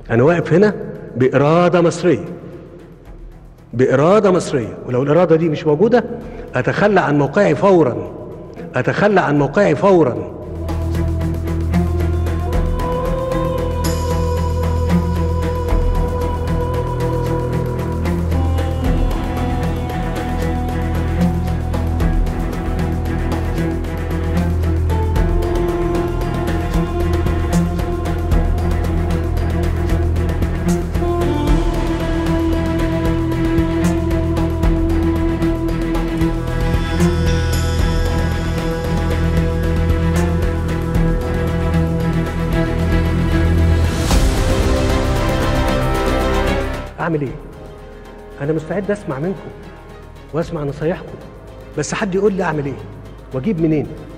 انا واقف هنا باراده مصريه باراده مصريه ولو الاراده دي مش موجوده اتخلى عن موقعي فورا اتخلى عن موقعي فورا اعمل ايه انا مستعد اسمع منكم واسمع نصايحكم بس حد يقول لي اعمل ايه واجيب منين